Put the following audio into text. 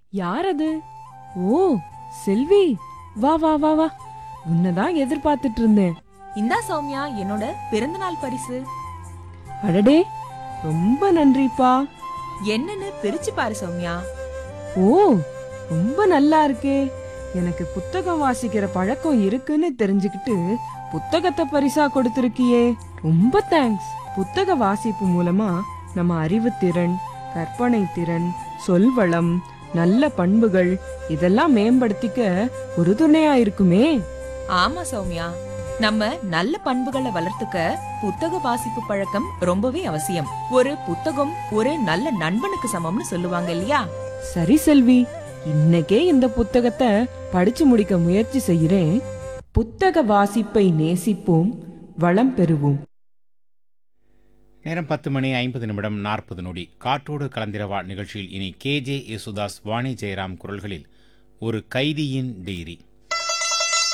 யார் அது ஓ செல்வி வா வா வா வா உன்னதான் எதிர்பார்த்துட்டு இருந்தேன் இந்தா சௌமியா என்னோட பிறந்தநாள் பரிசு அடடே ரொம்ப நன்றிப்பா என்னன்னு பிரிச்சு பாரு சௌமியா ஓ ரொம்ப நல்லா இருக்கே எனக்கு புத்தகம் வாசிக்கிற பழக்கம் இருக்குன்னு தெரிஞ்சுக்கிட்டு புத்தகத்தை பரிசா கொடுத்திருக்கியே ரொம்ப தேங்க்ஸ் புத்தக வாசிப்பு மூலமா நம்ம அறிவுத்திறன் கற்பனை திறன் சொல்வளம் நல்ல பண்புகள் இதெல்லாம் மேம்படுத்திக்க உறுதுணையா இருக்குமே ஆமா சௌமியா நம்ம நல்ல பண்புகளை வளர்த்துக்க புத்தக வாசிப்பு பழக்கம் ரொம்பவே அவசியம் ஒரு புத்தகம் ஒரு நல்ல நண்பனுக்கு சமம்னு சொல்லுவாங்க இல்லையா சரி செல்வி இன்னைக்கே இந்த புத்தகத்தை படிச்சு முடிக்க முயற்சி செய்கிறேன் புத்தக வாசிப்பை நேசிப்போம் வளம் பெறுவோம் நேரம் பத்து மணி ஐம்பது நிமிடம் நாற்பது நொடி காற்றோடு கலந்திரவா நிகழ்ச்சியில் இனி கேஜே யேசுதாஸ் வாணி ஜெயராம் குரல்களில் ஒரு கைதியின் டைரி